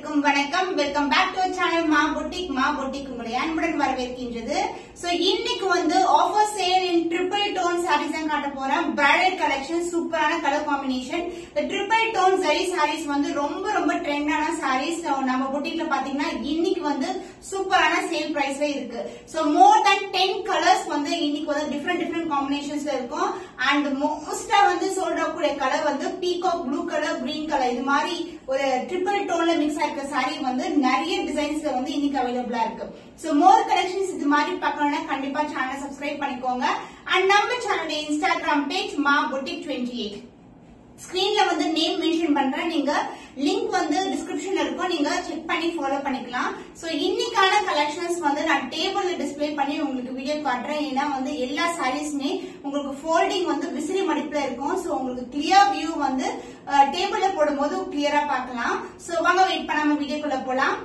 அனைவருக்கும் வணக்கம் welcome back to channel Maa boutique Maa boutique உங்களை அன்புடன் வரவேற்கின்றது சோ இன்னைக்கு வந்து offer sale in triple tone sarees தான் காட்ட போறேன் பிரைடல் கலெக்ஷன் சூப்பரான கலர் காம்பினேஷன் இந்த ட்ரிபிள் டோன் ஜரி சாரீஸ் வந்து ரொம்ப ரொம்ப ட்ரெண்டான சாரீஸ் நம்ம பொட்டிக்ல பாத்தீங்கன்னா இன்னைக்கு வந்து சூப்பரான சேல் பிரைஸ்ல இருக்கு so more than ten colours வந்து இன்னைக்கு வந்து டிஃப்ரெண்ட் டிஃப்ரெண்ட் காம்பினேஷன்ஸ்ல இருக்கும் அண்ட் மோஸ்டா வந்து சோல்ட் கூடிய கலர் வந்து peacock blue colour green colour இது மாதிரி ஒரு ட்ரிபிள் டோன்ல மிக்ஸ் ஆயிருக்க saree வந்து நிறைய டிசைன்ஸ்ல வந்து இன்னைக்கு அவைலபிளா இருக்கு சோ மோர் கலெக்ஷன்ஸ் இது மாதிரி பார்க்கணும்னா கண்டிப்பா சேனலை சப்ஸ்கிரைப் பண்ணிக்கோங்க அண்ட் நம்ம சேனலுடைய Instagram page Maa boutique twenty eight ஸ்கிரீன்ல வந்து நேம் மென்ஷன் பண்றேன் நீங்க லிங்க் வந்து டிஸ்கிரிப்ஷன்ல இருக்கும் நீங்க செக் பண்ணி ஃபாலோ பண்ணிக்கலாம் சோ இன்னைக்கான கலெக்ஷன்ஸ் வந்து நான் டேபிள்ல டிஸ்ப்ளே பண்ணி உங்களுக்கு வீடியோ காட்டுறேன் ஏன்னா வந்து எல்லா சாரீஸ்மே உங்களுக்கு ஃபோல்டிங் வந்து விசிறி மடிப்புல இருக்கும் சோ உங்களுக்கு கிளியர் வியூ வந்து டேபிள்ல போடும்போது கிளியரா பார்க்கலாம் சோ வாங்க வெயிட் பண்ணாம வீடியோக்குள்ள போலாம்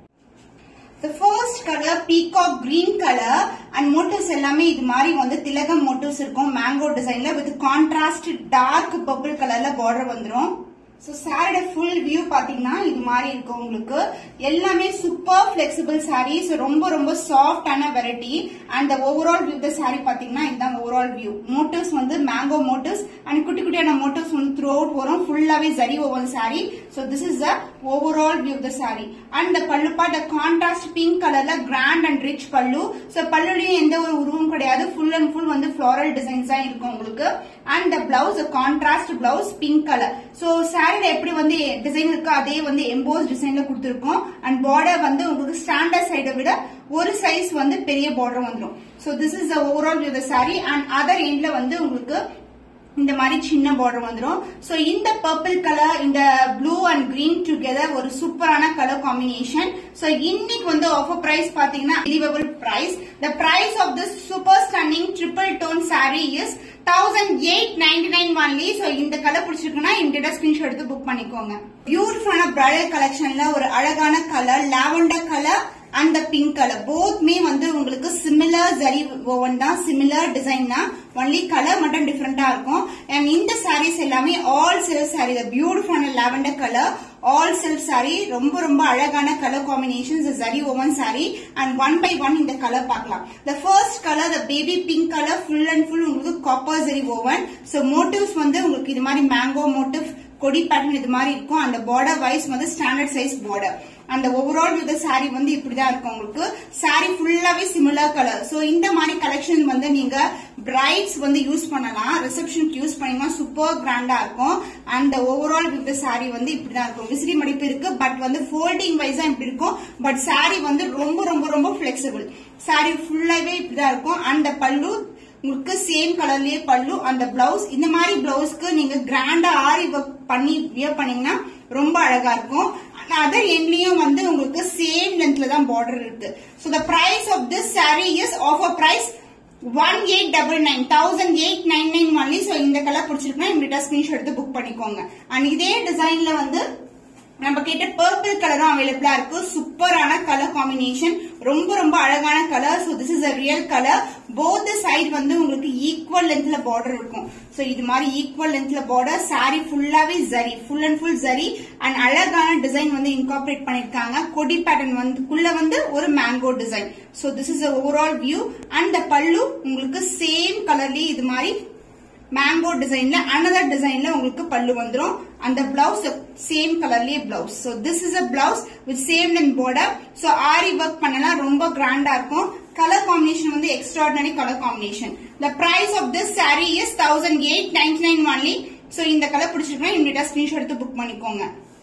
The first color peacock green color and motifs எல்லாமே இது மாதிரி வந்து திலகம் motifs இருக்கும் மேங்கோ டிசைன்ல வித் கான்ட்ராஸ்ட் டார்க் பர்பிள் கலர்ல பார்டர் வந்துரும் ஸோ சாரியோட ஃபுல் வியூ பாத்தீங்கன்னா இது மாதிரி இருக்கும் உங்களுக்கு எல்லாமே சூப்பர் ஃபிளெக்சிபிள் சாரி ஸோ ரொம்ப ரொம்ப சாஃப்டான variety and overall view the saree பாத்தீங்கன்னா இதுதான் ஓவரால் வியூ மோட்டிவ்ஸ் வந்து மேங்கோ மோட்டிவ்ஸ் அண்ட் குட்டி குட்டியான மோட்டிவ்ஸ் வந்து த்ரூ அவுட் வரும் ஃபுல்லாவே zari woven saree so this is the overall view the saree and the pallu part contrast pink கலர்ல grand and rich pallu so பல்லுலயும் எந்த ஒரு உருவம் கிடையாது ஃபுல் அண்ட் ஃபுல் வந்து ஃபிளாரல் டிசைன்ஸ் தான் இருக்கும் உங்களுக்கு and the blouse contrast blouse pink colour so சாரில எப்படி வந்து டிசைன் இருக்கோ அதே வந்து எம்போஸ் டிசைன்ல கொடுத்துருக்கோம் அண்ட் பார்டர் வந்து உங்களுக்கு ஸ்டாண்டர்ட் சைடை விட ஒரு சைஸ் வந்து பெரிய பார்டர் வந்துடும் so this is the overall view the saree and other எண்ட்ல வந்து உங்களுக்கு இந்த மாதிரி சின்ன பார்டர் வந்துடும் சோ இந்த பர்பிள் கலர் இந்த ப்ளூ அண்ட் கிரீன் டுகெதர் ஒரு சூப்பரான கலர் காம்பினேஷன் சோ இன்னைக்கு வந்து ஆஃபர் பிரைஸ் பாத்தீங்கன்னா believable price the price of this super stunning triple tone saree is thousand eight ninety nine only so இந்த கலர் பிடிச்சிருக்குன்னா இந்த ஸ்கிரீன்ஷாட் எடுத்து புக் பண்ணிக்கோங்க பியூட்டிஃபுல்லான பிரைடல் கலெக்ஷன்ல ஒரு அழகான colour lavender colour and pink colour போத்மே வந்து உங்களுக்கு சிமிலர் ஜரி ஓவன் தான் சிமிலர் டிசைன் தான் ஒன்லி கலர் மட்டும் டிஃப்ரெண்டா இருக்கும் அண்ட் இந்த சாரீஸ் எல்லாமே ஆல் சில்க் சாரி த பியூட்டிஃபுல்லான lavender colour all silk saree ரொம்ப ரொம்ப அழகான colour combination zari woven saree and one by one இந்த கலர் பார்க்கலாம் the first colour the baby pink colour full and full உங்களுக்கு copper zari woven so motifs வந்து உங்களுக்கு இது மாதிரி மேங்கோ மோட்டிவ் கொடி பேட்டர்ன் இது மாதிரி இருக்கும் அந்த பார்டர் வைஸ் வந்து ஸ்டாண்டர்ட் சைஸ் பார்டர் அந்த ஓவரால் வித் சாரி வந்து இப்படிதான் இருக்கும் உங்களுக்கு சாரி ஃபுல்லாவே சிமிலர் கலர் சோ இந்த மாதிரி கலெக்ஷன் வந்து நீங்க பிரைட்ஸ் வந்து யூஸ் பண்ணலாம் ரிசப்ஷனுக்கு யூஸ் பண்ணீங்கன்னா சூப்பர் கிராண்டா இருக்கும் அண்ட் ஓவரால் வித் சாரி வந்து இப்படிதான் இருக்கும் விசிறி மடிப்பு இருக்கு பட் வந்து ஃபோல்டிங் வைஸா இப்படி இருக்கும் பட் சாரி வந்து ரொம்ப ரொம்ப ரொம்ப பிளெக்சிபிள் சாரி ஃபுல்லாவே இப்படிதான் இருக்கும் அந்த பல்லு உங்களுக்கு சேம் கலர்லயே பல்லு அந்த பிளவுஸ் இந்த மாதிரி பிளவுஸ்க்கு நீங்க கிராண்டா ஆரி ஒர்க் பண்ணி வியர் பண்ணீங்கன்னா ரொம்ப அழகா இருக்கும் அதர் எண்ட்லயும் வந்து உங்களுக்கு சேம் லென்த்ல தான் பார்டர் இருக்கு so the price of this saree is offer price one eight double nine thousand eight nine nine only so இந்த கலர் பிடிச்சிருக்குன்னா இங்கிட்ட ஸ்கிரீன்ஷாட் எடுத்து புக் பண்ணிக்கோங்க அண்ட் இதே டிசைன்ல வந்து நம்ம கிட்ட பர்பிள் கலரும் அவைலபிளா இருக்கு சூப்பரான கலர் காம்பினேஷன் ரொம்ப ரொம்ப அழகான colour so this is a real colour both side வந்து உங்களுக்கு ஈக்குவல் லென்த்ல பார்டர் இருக்கும் சோ இது மாதிரி ஈக்குவல் லென்த்ல பார்டர் சாரி ஃபுல்லாவே zari full and full zari and அழகான டிசைன் வந்து இன்கார்பரேட் பண்ணிருக்காங்க கொடி பேட்டர்ன் வந்து குள்ள வந்து ஒரு mango design so this is overall view and the pallu உங்களுக்கு சேம் கலர்லயே இது மாதிரி மேங்கோ டிசைன்ல அனதர் டிசைன்ல உங்களுக்கு பல்லு வந்துரும் அந்த பிளவுஸ் சேம் கலர்லயே blouse so this is a blouse with same length border so aari work பண்ணலாம் ரொம்ப கிராண்டா இருக்கும் கலர் காம்பினேஷன் வந்து extraordinary colour combination the price of this saree is thousand eight ninety nine only so இந்த கலர் பிடிச்சிருக்கா இமீடியட்டா screenshot எடுத்து புக் பண்ணிக்கோங்க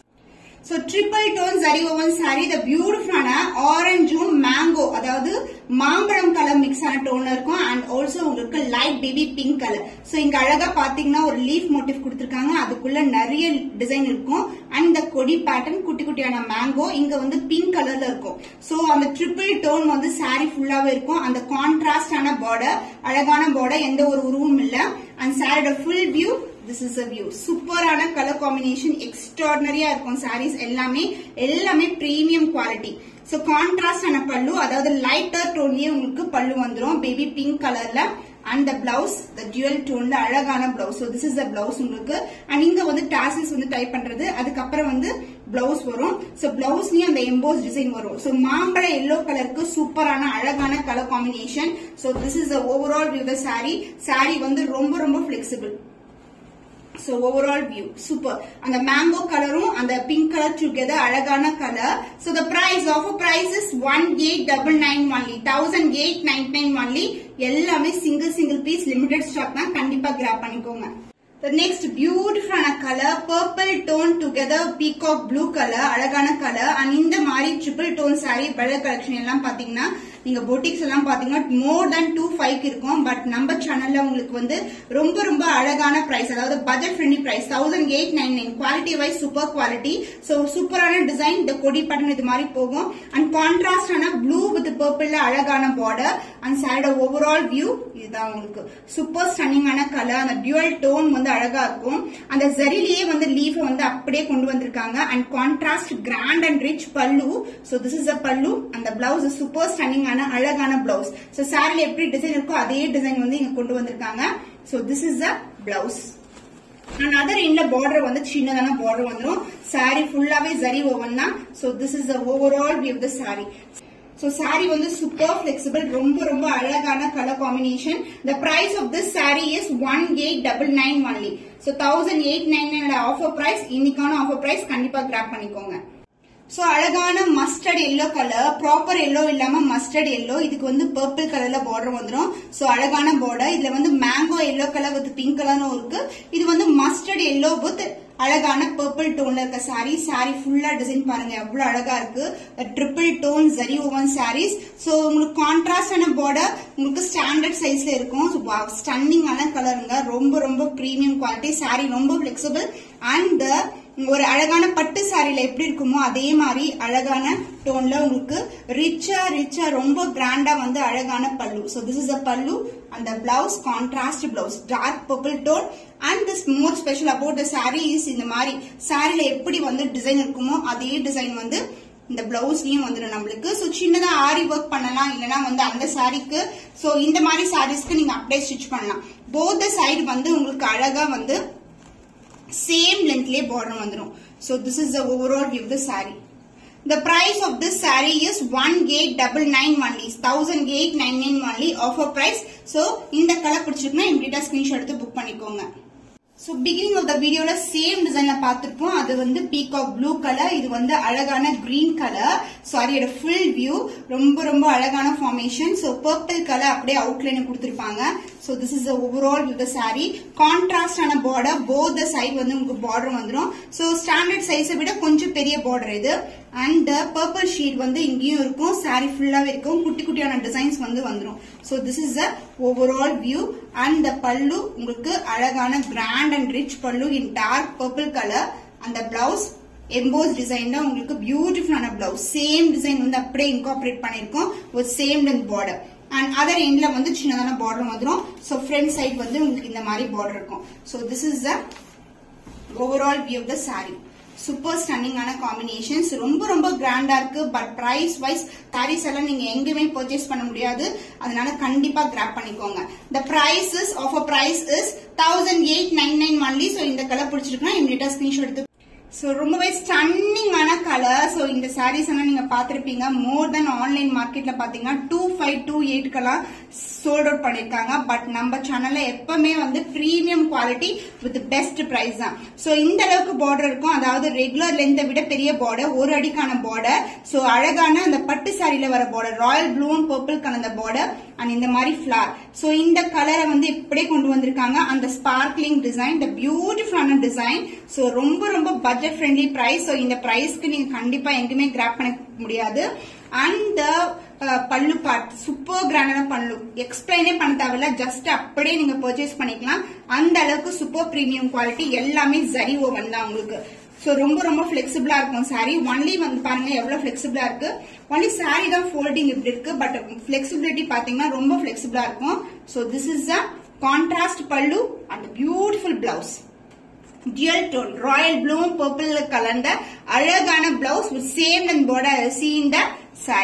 so triple tone zari woven saree the பியூட்டிஃபுல்லான ஆரஞ்சும் மேங்கோ அதாவது மாம்பழம் கலர் மிக்ஸ் ஆன டோன்ல இருக்கும் அண்ட் ஆல்சோ உங்களுக்கு light baby pink colour so இங்க அழகா பாத்தீங்கன்னா ஒரு லீஃப் மோட்டிவ் கொடுத்திருக்காங்க அதுக்குள்ள நிறைய டிசைன் இருக்கும் அண்ட் இந்த கொடி பேட்டர்ன் குட்டி குட்டியான மேங்கோ இங்க வந்து பிங்க் கலர்ல இருக்கும் சோ அந்த ட்ரிபிள் டோன் வந்து சாரி ஃபுல்லாவே இருக்கும் அந்த கான்ட்ராஸ்டான பார்டர் அழகான பார்டர் எந்த ஒரு உருவம் இல்ல அண்ட் சாரியோட full view this is a view சூப்பரான கலர் காம்பினேஷன் எக்ஸ்ட்ராடினரியா இருக்கும் சாரீஸ் எல்லாமே எல்லாமே பிரீமியம் குவாலிட்டி சோ கான்ட்ராஸ்ட் ஆன பல்லு அதாவது லைட்டர் டோன்லயே உங்களுக்கு பல்லு வந்துரும் பேபி பிங்க் கலர்ல and the blouse the dual டோன்ல அழகான blouse so this is the blouse உங்களுக்கு அண்ட் இங்க வந்து டாசில்ஸ் வந்து டைப் பண்றது அதுக்கப்புறம் வந்து பிளவுஸ் வரும் ஸோ பிளவுஸ்லயும் அந்த எம்போஸ் டிசைன் வரும் ஸோ மாம்பழ எல்லோ கலருக்கு சூப்பரான அழகான colour combination so this is the overall view the saree saree வந்து ரொம்ப ரொம்ப flexible so overall view super அந்த மேங்கோ கலரும் அந்த பிங்க் கலர் டுகெதர் அழகான colour so the price of price is one eight double nine only thousand eight nine nine only எல்லாமே single single piece limited stock தான் கண்டிப்பா grab பண்ணிக்கோங்க The next beautiful color purple tone together peacock blue color அழகான color and இந்த மாதிரி triple tone saree bridal collection எல்லாம் பாத்தீங்கன்னா நீங்க boutiques எல்லாம் பாத்தீங்கன்னா மோர் than டூ ஃபைவ் இருக்கும் பட் நம்ம சேனல்ல உங்களுக்கு வந்து ரொம்ப ரொம்ப அழகான பிரைஸ் அதாவது budget friendly price thousand eight nine nine quality wise super quality so சூப்பரான டிசைன் இந்த கொடி பட்டன் இது மாதிரி போகும் அண்ட் கான்ட்ராஸ்டான ப்ளூ வித் பர்பிள்ல அழகான பார்டர் அண்ட் சாரியோட ஓவரால் வியூ இதுதான் உங்களுக்கு சூப்பர் ஸ்டன்னிங்கான கலர் அந்த டியூவல் டோன் வந்து அழகா இருக்கும் அந்த ஜரிலேயே வந்து லீஃப் வந்து அப்படியே கொண்டு வந்திருக்காங்க and contrast grand and rich pallu so this is a pallu அந்த பிளவுஸ் சூப்பர் ஸ்டன்னிங்கான அழகான பிளவுஸ் ஸோ சாரில எப்படி டிசைன் இருக்கோ அதே டிசைன் வந்து இங்க கொண்டு வந்திருக்காங்க so this is a blouse and other எண்ட்ல பார்டர் வந்து சின்னதான பார்டர் வந்துடும் சாரி ஃபுல்லாவே ஜரி ஓவன் தான் so this is the overall view the saree so saree வந்து சூப்பர் ஃபிளெக்சிபிள் ரொம்ப ரொம்ப அழகான colour combination the price of this saree is one eight double nine only so thousand eight nine nine offer price இன்னைக்கான offer price கண்டிப்பா grab பண்ணிக்கோங்க so அழகான mustard yellow colour proper yellow இல்லாம mustard yellow இதுக்கு வந்து பர்பிள் கலர்ல border வந்துடும் so அழகான பார்டர் இதுல வந்து mango yellow colour with pink கலரும் இருக்கு இது வந்து மஸ்டர்ட் எல்லோ வித் அழகான பர்பிள் டோன்ல இருக்க சாரி சாரி ஃபுல்லா டிசைன் பாருங்க எவ்வளவு அழகா இருக்கு triple tone zari woven sarees so உங்களுக்கு கான்ட்ராஸ்டான பார்டர் உங்களுக்கு ஸ்டாண்டர்ட் சைஸ்ல இருக்கும் ஸ்டன்னிங்கான கலருங்க ரொம்ப ரொம்ப பிரீமியம் குவாலிட்டி சாரி ரொம்ப பிளெக்சிபிள் அண்ட் ஒரு அழகான பட்டு சாரில எப்படி இருக்குமோ அதே மாதிரி அழகான டோன்ல உங்களுக்கு ரிச்சா ரிச்சா ரொம்ப கிராண்டா வந்து அழகான பல்லு so this is a pallu அந்த blouse contrast blouse dark purple tone and this more special about the saree is இந்த மாதிரி சாரில எப்படி வந்து டிசைன் இருக்குமோ அதே டிசைன் வந்து இந்த பிளவுஸ்லயும் வந்துடும் நம்மளுக்கு சோ சின்னதா ஆரி ஒர்க் பண்ணலாம் இல்லனா வந்து அந்த சாரிக்கு சோ இந்த மாதிரி சாரீஸ்க்கு நீங்க அப்படியே ஸ்டிச் பண்ணலாம் போத் சைடு வந்து உங்களுக்கு அழகா வந்து சேம் லென்த்லயே பார்டர் வந்துடும் so this is the overall view the saree The price of this saree is one eight double nine only, thousand eight nine nine only offer price. So இந்த colour பிடிச்சிருக்குன்னா இம்மிடியா screenshot எடுத்து புக் பண்ணிக்கோங்க so beginning of the வீடியோல same டிசைன்ல பார்த்திருப்போம் அது வந்து பீகாக் ப்ளூ கலர் இது வந்து அழகான கிரீன் கலர் சாரியோட ஃபுல் வியூ ரொம்ப ரொம்ப அழகான ஃபார்மேஷன் ஸோ பர்பிள் கலர் அப்படியே அவுட்லைன் கொடுத்திருப்பாங்க so this is overall with saree கான்ட்ராஸ்டான பார்டர் போத் சைட் வந்து உங்களுக்கு பார்டர் வந்துடும் ஸோ ஸ்டாண்டர்ட் சைஸை விட கொஞ்சம் பெரிய பார்டர் இது அண்ட் பர்பிள் ஷீட் வந்து இங்கேயும் இருக்கும் சாரி ஃபுல்லாவே இருக்கும் குட்டி குட்டியான டிசைன்ஸ் வந்து வந்துடும் so this is a overall view and the pallu உங்களுக்கு அழகான grand and rich pallu in dark purple colour அந்த பிளவுஸ் எம்போஸ் டிசைன்ல உங்களுக்கு பியூட்டிஃபுல்லான பிளவுஸ் சேம் டிசைன் வந்து அப்படியே இன்கார்பரேட் பண்ணிருக்கோம் ஒரு same length border and other எண்ட்ல வந்து சின்னதான பார்டர் வந்துடும் ஸோ ஃப்ரண்ட் சைட் வந்து உங்களுக்கு இந்த மாதிரி பார்டர் இருக்கும் so this is the overall view of the saree super ஸ்டன்னிங்கான காம்பினேஷன்ஸ் ரொம்ப ரொம்ப கிராண்டா இருக்கு பட் பிரைஸ் வைஸ் சாரீஸ் எல்லாம் நீங்க எங்கேயுமே பர்ச்சேஸ் பண்ண முடியாது அதனால கண்டிப்பா கிராப் பண்ணிக்கோங்க the price is offer price is thousand eight nine nine only so இந்த கலர் பிடிச்சிருக்குன்னா இமீடியட்டா ஸ்கிரீன்ஷாட் எடுத்து ஸோ ரொம்பவே ஸ்டன்னிங்கான கலர் ஸோ இந்த சாரீஸ் எல்லாம் நீங்க பார்த்திருப்பீங்க மோர் தென் ஆன்லைன் மார்க்கெட்ல பாத்தீங்கன்னா டூ ஃபைவ் டூ எயிட்க்கெல்லாம் சோல்ட் அவுட் பண்ணிருக்காங்க பட் நம்ம சேனல்ல எப்பவுமே வந்து premium quality with best price தான் ஸோ இந்த அளவுக்கு பார்டர் இருக்கும் அதாவது ரெகுலர் லென்த்தை விட பெரிய பார்டர் ஒரு அடிக்கான பார்டர் ஸோ அழகான அந்த பட்டு சாரியில வர பார்டர் ராயல் ப்ளூவும் பர்பிள் கலந்த பார்டர் அண்ட் இந்த மாதிரி ஃபிளார் ஸோ இந்த கலரை வந்து இப்படியே கொண்டு வந்திருக்காங்க அந்த ஸ்பார்க்லிங் டிசைன் இந்த பியூட்டிஃபுல்லான டிசைன் ஸோ ரொம்ப ரொம்ப பட்ஜெட் ஃப்ரெண்ட்லி பிரைஸ் ஸோ இந்த பிரைஸ்க்கு நீங்க கண்டிப்பா எங்குமே கிராப் பண்ண முடியாது அந்த பல்லு பார்ட் சூப்பர் கிராண்டான பல்லு எக்ஸ்பிளைனே பண்ண தேவையில்ல ஜஸ்ட் அப்படியே நீங்க பர்ச்சேஸ் பண்ணிக்கலாம் அந்த அளவுக்கு சூப்பர் பிரீமியம் குவாலிட்டி எல்லாமே ஜரி ஓவன் தான் உங்களுக்கு சோ ரொம்ப ரொம்ப பிளெக்சிபிளா இருக்கும் சாரி ஒன்லி வந்து பாருங்க எவ்வளவு பிளெக்சிபிளா இருக்கு ஒன்லி சாரி தான் ஃபோல்டிங் இப்படி இருக்கு பட் பிளெக்சிபிலிட்டி பாத்தீங்கன்னா ரொம்ப பிளெக்சிபிளா இருக்கும் so this is a contrast pallu and beautiful blouse dual tone royal ப்ளூவும் பர்பிள் கலந்த அழகான blouse with same and border சி இந்த சாரி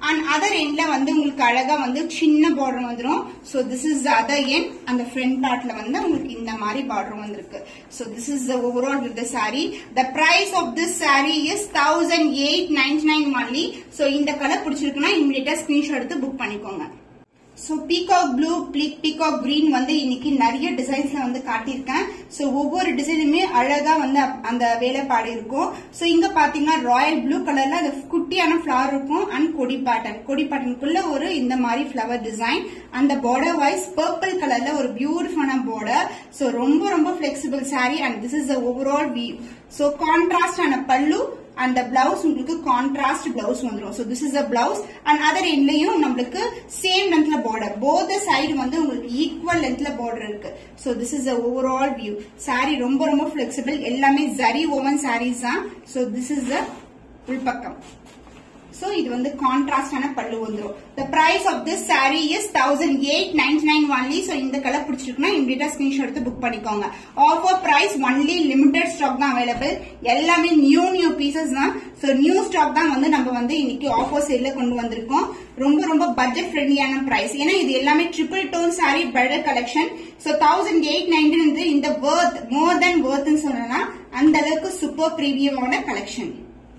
அண்ட் அதர் எண்ட்ல வந்து உங்களுக்கு அழகா வந்து சின்ன பார்டர் வந்துரும் so this is other end அந்த ஃப்ரண்ட் பார்ட்ல வந்து உங்களுக்கு இந்த மாதிரி பார்டர் வந்திருக்கு so this is the overall with the saree the price of this saree is thousand eight ninety nine only so இந்த கலர் பிடிச்சிருக்குன்னா இமீடியட்டா ஸ்கிரீன்ஷாட் எடுத்து புக் பண்ணிக்கோங்க so peacock blue peacock green வந்து இன்னைக்கு நிறைய டிசைன்ஸ்ல வந்து காட்டியிருக்கேன் சோ ஒவ்வொரு டிசைனுமே அழகா வந்து அப்- அந்த வேலைப்பாடு இருக்கும் சோ இங்க பாத்தீங்கன்னா ராயல் ப்ளூ கலர்ல அந்த குட்டியான ஃபிளவர் இருக்கும் அண்ட் கொடி பேட்டர்ன் கொடி பேட்டர்னுக்குள்ள ஒரு இந்த மாதிரி ஃபிளவர் டிசைன் அந்த பார்டர் வைஸ் பர்பிள் கலர்ல ஒரு பியூட்டிஃபுல்லான பார்டர் சோ ரொம்ப ரொம்ப flexible saree and this is the overall view so contrast ஆன பல்லு அந்த பிளவுஸ் உங்களுக்கு கான்ட்ராஸ்ட் பிளவுஸ் வந்துரும் so this is a blouse and other எண்ட்லயும் நம்மளுக்கு சேம் லென்த்ல பார்டர் போத் சைடு வந்து உங்களுக்கு ஈக்குவல் லென்த்ல பார்டர் இருக்கு so this is a overall view saree ரொம்ப ரொம்ப பிளெக்சிபிள் எல்லாமே ஜரி ஓவன் sarees தான் சோ திஸ் இஸ் த உள்பக்கம் சோ இது வந்து கான்ட்ராஸ்டான பல்லு வந்துரும் the price of this saree is thousand eight ninety nine only so இந்த கலர் பிடிச்சிருக்குன்னா இமீடியட்டா ஸ்கிரீன்ஷாட் எடுத்து புக் பண்ணிக்கோங்க offer price only limited stock தான் அவைலபிள் எல்லாமே நியூ நியூ பீசஸ் தான் ஸோ நியூ ஸ்டாக் தான் வந்து நம்ம வந்து இன்னைக்கு ஆஃபர் சேல்ல கொண்டு வந்திருக்கோம் ரொம்ப ரொம்ப பட்ஜெட் ஃப்ரெண்ட்லியான பிரைஸ் ஏன்னா இது எல்லாமே triple tone saree bridal collection so thousand eight ninety இந்த worth மோர் தென் worthன்னு சொல்லலாம் அந்த அளவுக்கு சூப்பர் ப்ரீமியமான கலெக்ஷன்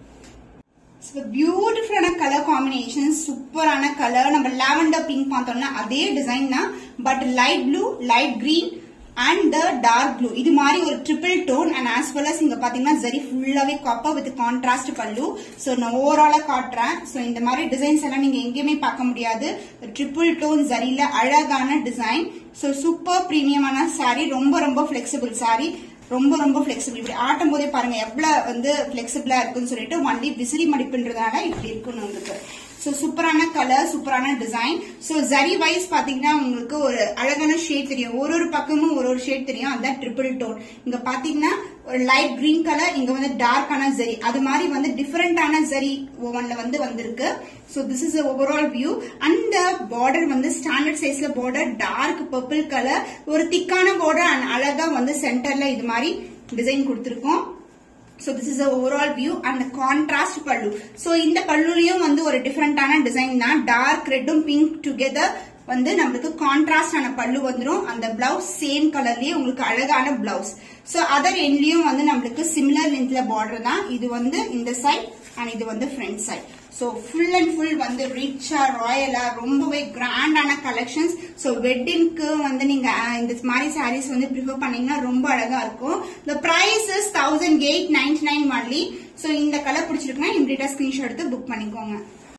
பியூட்டிஃபுல்லான கலர் காம்பினேஷன் சூப்பரான கலர் நம்ம லாவெண்டர் பிங்க் பார்த்தோம்னா அதே டிசைன் தான் but light blue light green and the dark blue இது மாதிரி ஒரு triple tone and as well as இங்க பாத்தீங்கன்னா சரி ஃபுல்லாவே copper with contrast pallu so நான் ஓவராலா காட்டுறேன் சோ இந்த மாதிரி டிசைன்ஸ் எல்லாம் நீங்க எங்கேயுமே பார்க்க முடியாது ட்ரிபிள் டோன் சரியில அழகான டிசைன் சோ சூப்பர் பிரீமியமான saree ரொம்ப ரொம்ப பிளெக்சிபிள் saree ரொம்ப ரொம்ப பிளெக்சிபிள் இப்படி ஆட்டும் போதே பாருங்க எவ்வளவு வந்து பிளெக்சிபிளா இருக்குன்னு சொல்லிட்டு ஒன்லி விசிறி மடிப்புன்றதுனால இப்படி இருக்குன்னு உங்களுக்கு சோ சூப்பரான கலர் சூப்பரான டிசைன் சோ ஜரி வைஸ் பாத்தீங்கன்னா உங்களுக்கு ஒரு அழகான ஷேட் தெரியும் ஒரு ஒரு பக்கமும் ஒரு ஒரு ஷேட் தெரியும் அதான் ட்ரிபிள் டோன் இங்க பாத்தீங்கன்னா ஒரு லைட் கிரீன் கலர் இங்க வந்து டார்க்கான ஜரி அது மாதிரி வந்து டிஃபரெண்டான ஜரி ஒவ்வொன்ல வந்து வந்திருக்கு so this is overall view அந்த பார்டர் வந்து ஸ்டாண்டர்ட் சைஸ்ல பார்டர் டார்க் பர்பிள் கலர் ஒரு திக்கான பார்டர் அண்ட் அழகா வந்து சென்டர்ல இது மாதிரி டிசைன் கொடுத்திருக்கோம் so this is overall view and contrast pallu so இந்த பல்லுலயும் வந்து ஒரு டிஃபரெண்டான டிசைன் தான் டார்க் ரெட்டும் பிங்க் டுகெதர் வந்து நம்மளுக்கு கான்ட்ராஸ்ட் ஆன பல்லு வந்துரும் அந்த பிளவுஸ் சேம் கலர்லயே உங்களுக்கு அழகான பிளவுஸ் சோ அதர் எண்ட்லயும் வந்து நம்மளுக்கு சிமிலர் லென்த்ல பார்டர் தான் இது வந்து இந்த சைட் அண்ட் இது வந்து front side so full and full வந்து ரிச்சா ராயலா ரொம்பவே கிராண்டான கலெக்ஷன்ஸ் சோ வெட்டிங்க்கு வந்து நீங்க அஹ், இந்த மாதிரி சாரீஸ் வந்து ப்ரிஃபர் பண்ணீங்கன்னா ரொம்ப அழகா இருக்கும் the price is thousand eight ninety nine only so இந்த கலர் பிடிச்சிருக்குன்னா இம்மிடியா ஸ்கிரீன்ஷாட் எடுத்து புக் பண்ணிக்கோங்க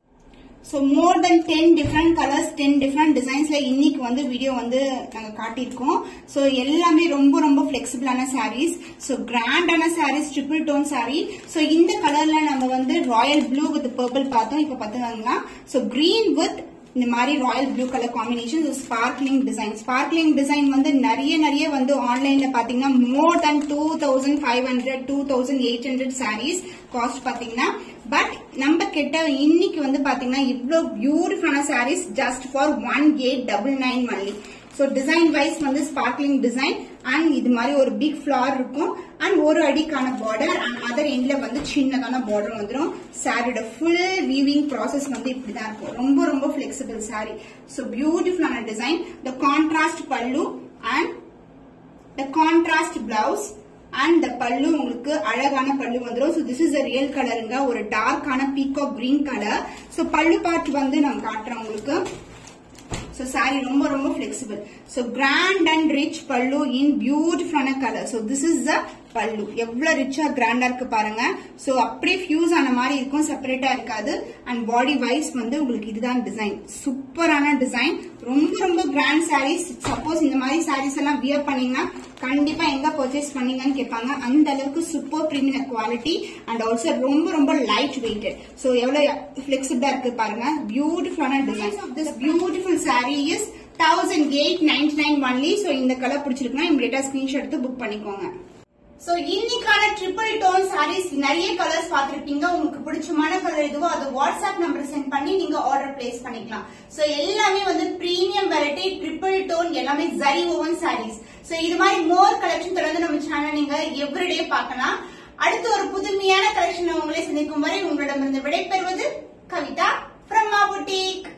so more then ten different colours ten different டிசைன்ஸ்ல இன்னைக்கு வந்து வீடியோ வந்து நாங்க காட்டியிருக்கோம் ஸோ எல்லாமே ரொம்ப ரொம்ப ஃபிளெக்சிபிளான சாரீஸ் ஸோ கிராண்டான sarees triple tone saree so இந்த கலர்ல நம்ம வந்து ராயல் ப்ளூ வித் பர்பிள் பார்த்தோம் இப்போ பார்த்துக்காங்க ஸோ கிரீன் வித் இந்த மாதிரி royal blue colour combination sparkling design sparkling design வந்து நிறைய நிறைய வந்து ஆன்லைன்ல பாத்தீங்கன்னா more than two thousand five hundred two thousand eight hundred sarees cost பாத்தீங்கன்னா பட் நம்ம கிட்ட இன்னைக்கு வந்து பாத்தீங்கன்னா இவ்ளோ பியூட்டிஃபுல்லான sarees just for one eight double nine மல்லி ஸோ டிசைன் வைஸ் வந்து ஸ்பார்க்லிங் டிசைன் அண்ட் இது மாதிரி ஒரு பிக் ஃபிளார் இருக்கும் அண்ட் ஒரு அடிக்கான பார்டர் அண்ட் அதர் எண்ட்ல வந்து சின்னதான பார்டர் வந்துடும் சாரியோட ஃபுல் வீவிங் ப்ராசஸ் வந்து இப்படிதான் இருக்கும் ரொம்ப ரொம்ப ஃபிளெக்சிபிள் சாரி ஸோ பியூட்டிஃபுல்லான design the contrast pallu and the contrast blouse and the pallu உங்களுக்கு அழகான பல்லு வந்துரும் so this is a real கலருங்க ஒரு டார்க்கான peacock green colour so pallu part வந்து நான் காட்டுறேன் உங்களுக்கு ஸோ saree ரொம்ப ரொம்ப flexible so grand and rich pallu in பியூட்டிஃபுல்லான colour so this is the pallu எவ்வளவு ரிச்சா கிராண்டா இருக்கு பாருங்க ஸோ அப்படியே ஃபியூஸ் ஆன மாதிரி இருக்கும் செப்பரேட்டா இருக்காது அண்ட் பாடி வைஸ் வந்து உங்களுக்கு இதுதான் டிசைன் சூப்பரான டிசைன் ரொம்ப ரொம்ப கிராண்ட் sarees சப்போஸ் இந்த மாதிரி sarees எல்லாம் வியர் பண்ணீங்கன்னா கண்டிப்பா எங்க பர்ச்சேஸ் பண்ணீங்கன்னு கேட்பாங்க அந்த அளவுக்கு super premium quality and also ரொம்ப ரொம்ப லைட் வெயிட்டட் ஸோ எவ்வளவு பிளெக்சிபிளா இருக்கு பாருங்க பியூட்டிஃபுல்லான design of this beautiful saree is thousand eight ninety nine only so இந்த கலர் பிடிச்சிருக்குன்னா இமீடியட்டா ஸ்கிரீன்ஷாட் எடுத்து புக் பண்ணிக்கோங்க சோ இன்னைக்கான ட்ரிபிள் டோன் சாரீஸ் நிறைய கலர்ஸ் பார்த்திருப்பீங்க உங்களுக்கு பிடிச்சமான கலர் எதுவோ அது வாட்ஸ்அப் நம்பர் சென்ட் பண்ணி நீங்க ஆர்டர் பிளேஸ் பண்ணிக்கலாம் சோ எல்லாமே வந்து பிரீமியம் வெரைட்டி ட்ரிபிள் டோன் எல்லாமே ஜரி ஓவன் சாரீஸ் சோ இது மாதிரி மோர் கலெக்ஷன் தொடர்ந்து நம்ம சேனல் நீங்க எவ்ரிடே பார்க்கலாம் அடுத்து ஒரு புதுமையான கலெக்ஷன் உங்களை சந்திக்கும் வரை உங்களிடமிருந்து விடைபெறுவது கவிதா from மா boutique